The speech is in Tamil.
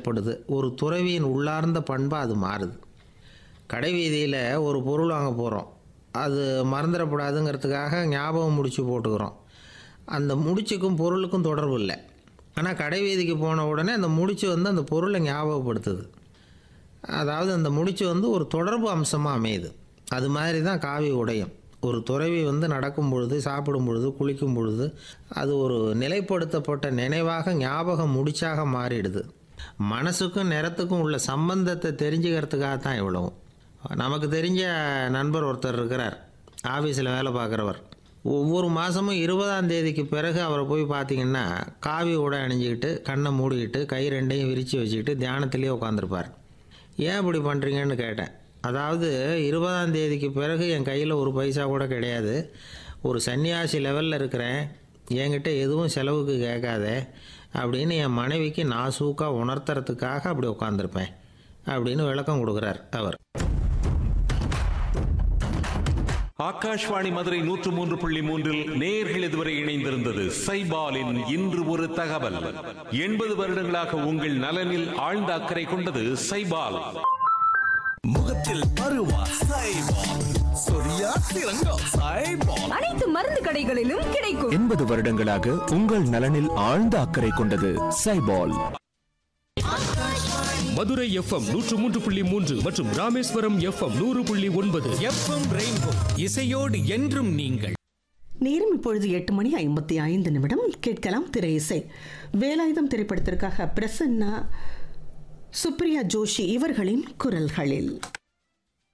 ஏற்படுது ஒரு துறவியின் உள்ளார்ந்த பண்பாக அது மாறுது கடை வீதியில் ஒரு பொருள் வாங்க போகிறோம் அது மறந்துடக்கூடாதுங்கிறதுக்காக ஞாபகம் முடிச்சு போட்டுக்கிறோம் அந்த முடிச்சுக்கும் பொருளுக்கும் தொடர்பு இல்லை ஆனால் கடை வீதிக்கு போன உடனே அந்த முடிச்சு வந்து அந்த பொருளை ஞாபகப்படுத்துது அதாவது அந்த முடிச்சு வந்து ஒரு தொடர்பு அம்சமாக அமையுது அது மாதிரி தான் காவி உடையும் ஒரு துறவி வந்து நடக்கும் பொழுது சாப்பிடும் பொழுது குளிக்கும் பொழுது அது ஒரு நிலைப்படுத்தப்பட்ட நினைவாக ஞாபகம் முடிச்சாக மாறிடுது மனசுக்கும் நிறத்துக்கும் உள்ள சம்பந்தத்தை தெரிஞ்சுக்கிறதுக்காக தான் இவ்வளவும் நமக்கு தெரிஞ்ச நண்பர் ஒருத்தர் இருக்கிறார் ஆஃபீஸில் வேலை பார்க்குறவர் ஒவ்வொரு மாதமும் இருபதாம் தேதிக்கு பிறகு அவரை போய் பார்த்தீங்கன்னா காவி உடை அணிஞ்சிக்கிட்டு கண்ணை மூடிக்கிட்டு கை ரெண்டையும் விரித்து வச்சுக்கிட்டு தியானத்திலேயே உட்காந்துருப்பார் ஏன் இப்படி பண்ணுறீங்கன்னு கேட்டேன் அதாவது இருபதாம் தேதிக்கு பிறகு என் கையில் ஒரு பைசா கூட கிடையாது ஒரு சன்னியாசி லெவலில் இருக்கிறேன் என்கிட்ட எதுவும் செலவுக்கு கேட்காத அப்படின்னு என் மனைவிக்கு நான் சூக்காக உணர்த்துறதுக்காக அப்படி உட்காந்துருப்பேன் அப்படின்னு விளக்கம் கொடுக்குறார் அவர் ஆகாஷ்வாணி மதுரை நூற்று மூன்று புள்ளி மூன்றில் நேர்கள் இதுவரை இணைந்திருந்தது சைபாலின் இன்று ஒரு தகவல் எண்பது வருடங்களாக உங்கள் நலனில் ஆழ்ந்த அக்கறை கொண்டது சைபால் முகத்தில் பருவா சைபால் சொரியா சிறங்கா சைபால் அனைத்து மருந்து கடைகளிலும் கிடைக்கும் எண்பது வருடங்களாக உங்கள் நலனில் ஆழ்ந்த அக்கறை கொண்டது சைபால் மதுரை எஃப்எம் நூற்று மூன்று புள்ளி மூன்று மற்றும் ராமேஸ்வரம் எஃப்எம் நூறு புள்ளி ஒன்பது எஃப்எம் ரெயின்போ இசையோடு என்றும் நீங்கள் நேரம் இப்பொழுது எட்டு மணி ஐம்பத்தி ஐந்து நிமிடம் கேட்கலாம் திரை இசை வேலாயுதம் திரைப்படத்திற்காக பிரசன்னா சுப்ரியா ஜோஷி இவர்களின் குரல்களில்